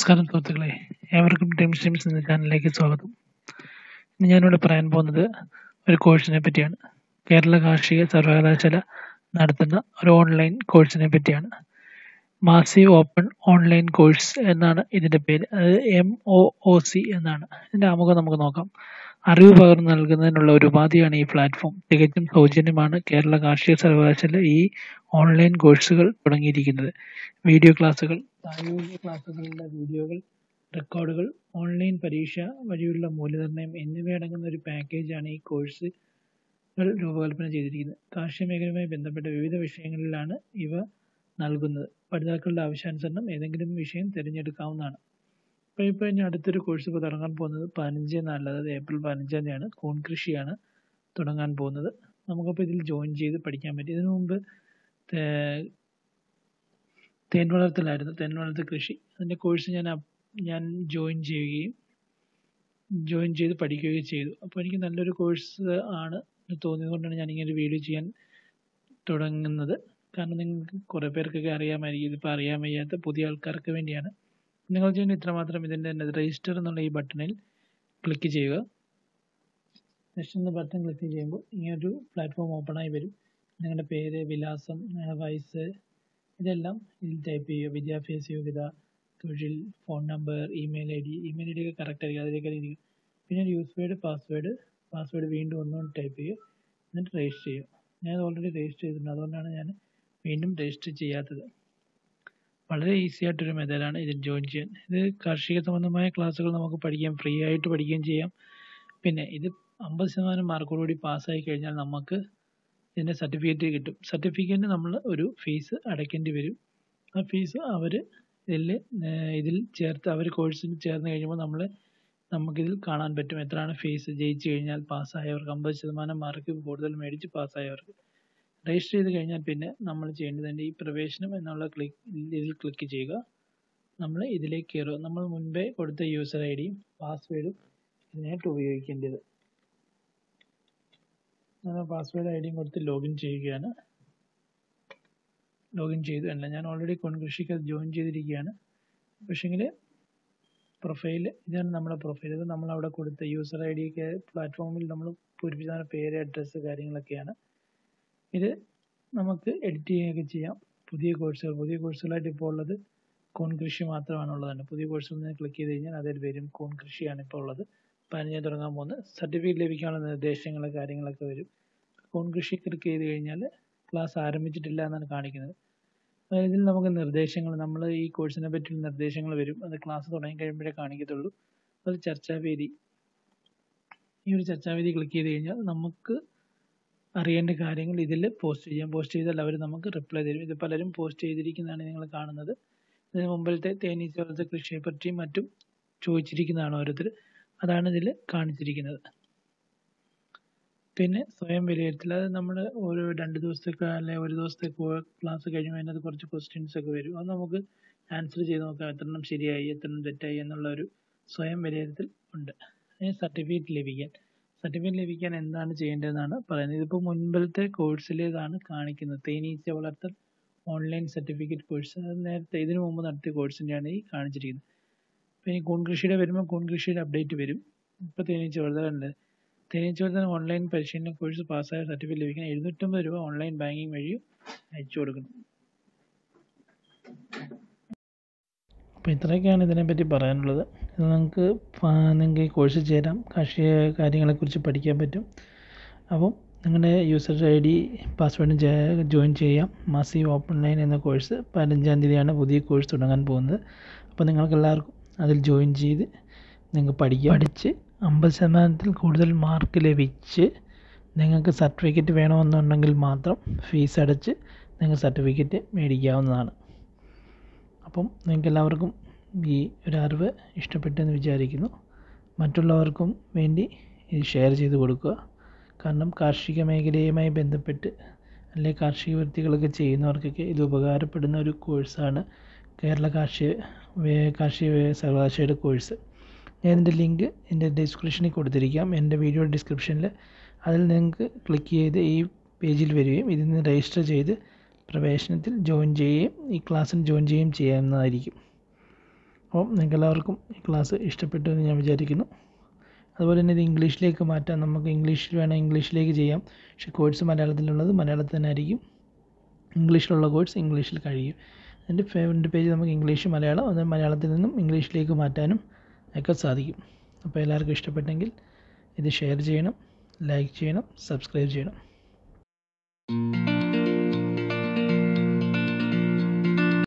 നമസ്കാരം സുഹൃത്തുക്കളെ ഏവർക്കും ടീം സ്ട്രീംസ് എന്ന ചാനലിലേക്ക് സ്വാഗതം ഇന്ന് ഞാനിവിടെ പറയാൻ പോകുന്നത് ഒരു കോഴ്സിനെ പറ്റിയാണ് കേരള കാർഷിക സർവകലാശാല നടത്തുന്ന ഒരു ഓൺലൈൻ കോഴ്സിനെ പറ്റിയാണ് മാസീവ് ഓപ്പൺ ഓൺലൈൻ കോഴ്സ് എന്നാണ് ഇതിൻ്റെ പേര് അത് എം ഒ ഒ സി എന്നാണ് ഇതിൻ്റെ ആമുഖം നമുക്ക് നോക്കാം അറിവ് പകർന്നു നൽകുന്നതിനുള്ള ഒരു ഉപാധിയാണ് ഈ പ്ലാറ്റ്ഫോം തികച്ചും സൗജന്യമാണ് കേരള കാർഷിക സർവകലാശാല ഈ ഓൺലൈൻ കോഴ്സുകൾ തുടങ്ങിയിരിക്കുന്നത് വീഡിയോ ക്ലാസ്സുകൾ പ്രായോഗിക ക്ലാസ്സുകളുടെ വീഡിയോകൾ റെക്കോർഡുകൾ ഓൺലൈൻ പരീക്ഷ വഴിയുള്ള മൂല്യനിർണ്ണയം എന്നിവയടങ്ങുന്ന ഒരു പാക്കേജാണ് ഈ കോഴ്സുകൾ രൂപകൽപ്പന ചെയ്തിരിക്കുന്നത് കാർഷിക മേഖലയുമായി ബന്ധപ്പെട്ട വിവിധ വിഷയങ്ങളിലാണ് ഇവ നൽകുന്നത് പഠിതാക്കളുടെ ആവശ്യാനുസരണം ഏതെങ്കിലും വിഷയം തിരഞ്ഞെടുക്കാവുന്നതാണ് അപ്പോൾ ഇപ്പോൾ ഇനി അടുത്തൊരു കോഴ്സ് ഇപ്പോൾ തുടങ്ങാൻ പോകുന്നത് പതിനഞ്ച് നാലിൽ അതായത് ഏപ്രിൽ പതിനഞ്ചാം തീയതിയാണ് കൂൺ കൃഷിയാണ് തുടങ്ങാൻ പോകുന്നത് നമുക്കപ്പോൾ ഇതിൽ ജോയിൻ ചെയ്ത് പഠിക്കാൻ പറ്റും ഇതിനു മുമ്പ് തേ- തേൻ വളർത്തലായിരുന്നു തേൻ വളർത്തൽ കൃഷി അതിൻ്റെ കോഴ്സ് ഞാൻ അപ്- ഞാൻ ജോയിൻ ചെയ്യുകയും ജോയിൻ ചെയ്ത് പഠിക്കുകയും ചെയ്തു അപ്പോൾ എനിക്ക് നല്ലൊരു കോഴ്സ് ആണ് എന്ന് തോന്നിയതുകൊണ്ടാണ് ഞാൻ ഇങ്ങനെ ഒരു വീഡിയോ ചെയ്യാൻ തുടങ്ങുന്നത് കാരണം നിങ്ങൾക്ക് കുറേ പേർക്കൊക്കെ അറിയാമായിരിക്കും ഇതിപ്പോൾ അറിയാൻ വയ്യാത്ത പുതിയ ആൾക്കാർക്ക് വേണ്ടിയാണ് നിങ്ങൾ ചെയ്യുന്ന ഇത്രമാത്രം ഇതിൻ്റെ രജിസ്റ്റർ എന്നുള്ള ഈ ബട്ടണിൽ ക്ലിക്ക് ചെയ്യുക നെക്സ്റ്റ് എന്ന ബട്ടൺ ക്ലിക്ക് ചെയ്യുമ്പോൾ ഇങ്ങനൊരു പ്ലാറ്റ്ഫോം ഓപ്പൺ ആയി വരും നിങ്ങളുടെ പേര് വിലാസം നിങ്ങളുടെ വയസ്സ് ഇതെല്ലാം ഇതിൽ ടൈപ്പ് ചെയ്യുക വിദ്യാഭ്യാസ യോഗ്യത തൊഴിൽ phone number email I D email I D ഒക്കെ കറക്റ്റ് ആയിരിക്കും അതിലേക്ക് ഇരിക്കും പിന്നെ ഒരു യൂസ് വേർഡ് പാസ്വേഡ് പാസ്വേഡ് വീണ്ടും ഒന്നുകൂടി ടൈപ്പ് ചെയ്യുക എന്നിട്ട് രജിസ്റ്റർ ചെയ്യുക ഞാൻ ഓൾറെഡി രജിസ്റ്റർ ചെയ്തിട്ടുണ്ട് അതുകൊണ്ടാണ് ഞാൻ വീണ്ടും രജിസ്റ്റർ ചെയ്യാത്തത് വളരെ ഈസി ആയിട്ടൊരു മെത്തേഡാണ് ഇതിൽ ജോയിൻ ചെയ്യാൻ ഇത് കാർഷിക സംബന്ധമായ ക്ലാസ്സുകൾ നമുക്ക് പഠിക്കാം ഫ്രീ ആയിട്ട് പഠിക്കുകയും ചെയ്യാം പിന്നെ ഇത് അമ്പത് ശതമാനം മാർക്കോടുകൂടി പാസ്സായി കഴിഞ്ഞാൽ നമുക്ക് ഇതിൻ്റെ സർട്ടിഫിക്കറ്റ് കിട്ടും സർട്ടിഫിക്കറ്റിന് നമ്മൾ ഒരു ഫീസ് അടയ്ക്കേണ്ടി വരും ആ ഫീസ് അവർ ഇതിൽ ഇതിൽ ചേർത്ത് അവർ കോഴ്സിൽ ചേർന്ന് കഴിയുമ്പോൾ നമ്മൾ നമുക്കിതിൽ കാണാൻ പറ്റും എത്രയാണ് ഫീസ് ജയിച്ചു കഴിഞ്ഞാൽ പാസ്സായവർക്ക് അമ്പത് ശതമാനം മാർക്ക് കൂടുതൽ മേടിച്ച് പാസ്സായവർക്ക് രജിസ്റ്റർ ചെയ്ത് കഴിഞ്ഞാൽ പിന്നെ നമ്മൾ ചെയ്യേണ്ടതിൻ്റെ ഈ പ്രവേശനം എന്നുള്ള ക്ലിക്ക് ഇതിൽ ക്ലിക്ക് ചെയ്യുക നമ്മൾ ഇതിലേക്ക് കയറുക നമ്മൾ മുൻപേ കൊടുത്ത യൂസർ ഐ ഡിയും പാസ്വേഡും ഇതിനായിട്ട് ഉപയോഗിക്കേണ്ടത് ഞാൻ പാസ്വേഡ് ഐ ഡിയും കൊടുത്ത് ലോഗിൻ ചെയ്യുകയാണ് ലോഗിൻ ചെയ്തു അല്ല ഞാൻ ഓൾറെഡി കൊൺകൃഷിക്ക് ജോയിൻ ചെയ്തിരിക്കുകയാണ് പക്ഷേങ്കിൽ പ്രൊഫൈൽ ഇതാണ് നമ്മുടെ പ്രൊഫൈൽ ഇത് നമ്മൾ അവിടെ കൊടുത്ത യൂസർ ഐ ഡി ഒക്കെ പ്ലാറ്റ്ഫോമിൽ നമ്മൾ പൂരിപ്പിച്ച പേര് അഡ്രസ്സ് കാര്യങ്ങളൊക്കെയാണ് ഇത് നമുക്ക് എഡിറ്റ് ചെയ്യുകയൊക്കെ ചെയ്യാം പുതിയ കോഴ്സുകൾ പുതിയ കോഴ്സുകളായിട്ട് ഇപ്പോൾ ഉള്ളത് കോൺ കൃഷി മാത്രമാണ് ഉള്ളതാണ് പുതിയ കോഴ്സുകൾ ഞാൻ ക്ലിക്ക് ചെയ്ത് കഴിഞ്ഞാൽ അതിൽ വരും കോൺ കൃഷിയാണ് ഇപ്പോൾ ഉള്ളത് പതിനഞ്ചാം തുടങ്ങാൻ പോകുന്നത് സർട്ടിഫിക്കറ്റ് ലഭിക്കാനുള്ള നിർദ്ദേശങ്ങൾ കാര്യങ്ങളൊക്കെ വരും കോൺ കൃഷി ക്ലിക്ക് ചെയ്ത് കഴിഞ്ഞാൽ ക്ലാസ് ആരംഭിച്ചിട്ടില്ല എന്നാണ് കാണിക്കുന്നത് അതായത് ഇതിൽ നമുക്ക് നിർദ്ദേശങ്ങൾ നമ്മൾ ഈ കോഴ്സിനെ പറ്റിയുള്ള നിർദ്ദേശങ്ങൾ വരും അത് ക്ലാസ് തുടങ്ങി കഴിയുമ്പോഴേ കാണിക്കത്തുള്ളൂ അത് ചർച്ചാവേദി ഈ ഒരു ചർച്ചാവേദി ക്ലിക്ക് ചെയ്ത് കഴിഞ്ഞാൽ നമുക്ക് അറിയേണ്ട കാര്യങ്ങൾ ഇതിൽ പോസ്റ്റ് ചെയ്യാം പോസ്റ്റ് ചെയ്താൽ അവർ നമുക്ക് റിപ്ലൈ തരും ഇത് പലരും പോസ്റ്റ് ചെയ്തിരിക്കുന്നതാണ് നിങ്ങൾ കാണുന്നത് ഇതിന് മുമ്പിലത്തെ തേനീച്ച വളർത്ത കൃഷിയെ പറ്റിയും മറ്റും ചോദിച്ചിരിക്കുന്നതാണ് ഓരോരുത്തർ അതാണ് ഇതിൽ കാണിച്ചിരിക്കുന്നത് പിന്നെ സ്വയം വിലയിരുത്തൽ അത് നമ്മൾ ഒരു രണ്ട് ദിവസത്തേക്ക് അല്ലെങ്കിൽ ഒരു ദിവസത്തെ ക്ലാസ് കഴിയുമ്പോൾ അതിനകത്ത് കുറച്ച് ക്വസ്റ്റ്യൻസ് ഒക്കെ വരും അത് നമുക്ക് ആൻസർ ചെയ്ത് നോക്കാം എത്രണ്ണം ശരിയായി എത്രണ്ണം തെറ്റായി എന്നുള്ള ഒരു സ്വയം വിലയിരുത്തൽ ഉണ്ട് അതിന് സർട്ടിഫിക്കറ്റ് ലഭിക്കാൻ സർട്ടിഫിക്കറ്റ് ലഭിക്കാൻ എന്താണ് ചെയ്യേണ്ടതെന്നാണ് പറയുന്നത് ഇതിപ്പോൾ മുൻപിലത്തെ കോഴ്സിലേതാണ് കാണിക്കുന്നത് തേനീച്ച വളർത്തൽ ഓൺലൈൻ സർട്ടിഫിക്കറ്റ് കോഴ്സ് അത് നേരത്തെ ഇതിനു മുമ്പ് നടത്തിയ കോഴ്സിൻ്റെയാണ് ഈ കാണിച്ചിരിക്കുന്നത് അപ്പോൾ ഇനി കൂൺ കൃഷിയുടെ വരുമ്പോൾ കൂൺ കൃഷിയുടെ അപ്ഡേറ്റ് വരും ഇപ്പോൾ തേനീച്ച വളർത്തലുണ്ട് തേനീച്ച വളർത്തൽ ഓൺലൈൻ പരിശീലന കോഴ്സ് പാസ്സായ സർട്ടിഫിക്കറ്റ് ലഭിക്കാൻ എഴുന്നൂറ്റമ്പത് രൂപ ഓൺലൈൻ ബാങ്കിങ് വഴി അയച്ചു കൊടുക്കണം അപ്പോൾ ഇത്രയൊക്കെയാണ് ഇതിനെപ്പറ്റി പറയാനുള്ളത് ഇത് നിങ്ങൾക്ക് നിങ്ങൾക്ക് ഈ കോഴ്സ് ചേരാം കാർഷിക കാര്യങ്ങളെക്കുറിച്ച് പഠിക്കാൻ പറ്റും അപ്പം നിങ്ങളുടെ യൂസർ ഐ ഡി പാസ്വേഡും ജോയിൻ ചെയ്യാം മാസീവ് ഓപ്പൺ ലൈൻ എന്ന കോഴ്സ് പതിനഞ്ചാം തീയതിയാണ് പുതിയ കോഴ്സ് തുടങ്ങാൻ പോകുന്നത് അപ്പോൾ നിങ്ങൾക്ക് എല്ലാവർക്കും അതിൽ ജോയിൻ ചെയ്ത് നിങ്ങൾക്ക് പഠിക്കാം പഠിച്ച് അമ്പത് ശതമാനത്തിൽ കൂടുതൽ മാർക്ക് ലഭിച്ച് നിങ്ങൾക്ക് സർട്ടിഫിക്കറ്റ് വേണമെന്നുണ്ടെങ്കിൽ മാത്രം ഫീസ് അടച്ച് നിങ്ങൾക്ക് സർട്ടിഫിക്കറ്റ് മേടിക്കാവുന്നതാണ് അപ്പം നിങ്ങൾക്ക് എല്ലാവർക്കും ഈ ഒരു അറിവ് ഇഷ്ടപ്പെട്ടെന്ന് വിചാരിക്കുന്നു മറ്റുള്ളവർക്കും വേണ്ടി ഇത് ഷെയർ ചെയ്ത് കൊടുക്കുക കാരണം കാർഷിക മേഖലയുമായി ബന്ധപ്പെട്ട് അല്ലെങ്കിൽ കാർഷിക വൃത്തികളൊക്കെ ചെയ്യുന്നവർക്കൊക്കെ ഇത് ഉപകാരപ്പെടുന്ന ഒരു കോഴ്സാണ് കേരള കാർഷിക വേ- കാർഷിക വേ- സർവകലാശാലയുടെ കോഴ്സ് ഞാൻ ഇതിൻ്റെ ലിങ്ക് എൻ്റെ ഡിസ്ക്രിപ്ഷനിൽ കൊടുത്തിരിക്കാം എൻ്റെ വീഡിയോ ഡിസ്ക്രിപ്ഷനിൽ അതിൽ നിങ്ങൾക്ക് ക്ലിക്ക് ചെയ്ത് ഈ പേജിൽ വരികയും ഇതിൽ നിന്ന് രജിസ്റ്റർ ചെയ്ത് പ്രവേശനത്തിൽ ജോയിൻ ചെയ്യുകയും ഈ ക്ലാസ്സിൽ ജോയിൻ ചെയ്യുകയും ചെയ്യാവുന്നതായിരിക്കും അപ്പം നിങ്ങൾക്ക് എല്ലാവർക്കും ഈ ക്ലാസ് ഇഷ്ടപ്പെട്ടു എന്ന് ഞാൻ വിചാരിക്കുന്നു അതുപോലെ തന്നെ ഇത് ഇംഗ്ലീഷിലേക്ക് മാറ്റാം നമുക്ക് ഇംഗ്ലീഷിൽ വേണം ഇംഗ്ലീഷിലേക്ക് ചെയ്യാം പക്ഷേ കോഴ്സ് മലയാളത്തിലുള്ളത് മലയാളത്തിൽ തന്നെ ആയിരിക്കും ഇംഗ്ലീഷിലുള്ള കോഴ്സ് ഇംഗ്ലീഷിൽ കഴിയും അതിൻ്റെ ഫേവറിൻ്റെ പേജ് നമുക്ക് ഇംഗ്ലീഷ് മലയാളം അത് മലയാളത്തിൽ നിന്നും ഇംഗ്ലീഷിലേക്ക് മാറ്റാനും ഒക്കെ സാധിക്കും അപ്പോൾ എല്ലാവർക്കും ഇഷ്ടപ്പെട്ടെങ്കിൽ ഇത് ഷെയർ ചെയ്യണം ലൈക്ക് ചെയ്യണം സബ്സ്ക്രൈബ് ചെയ്യണം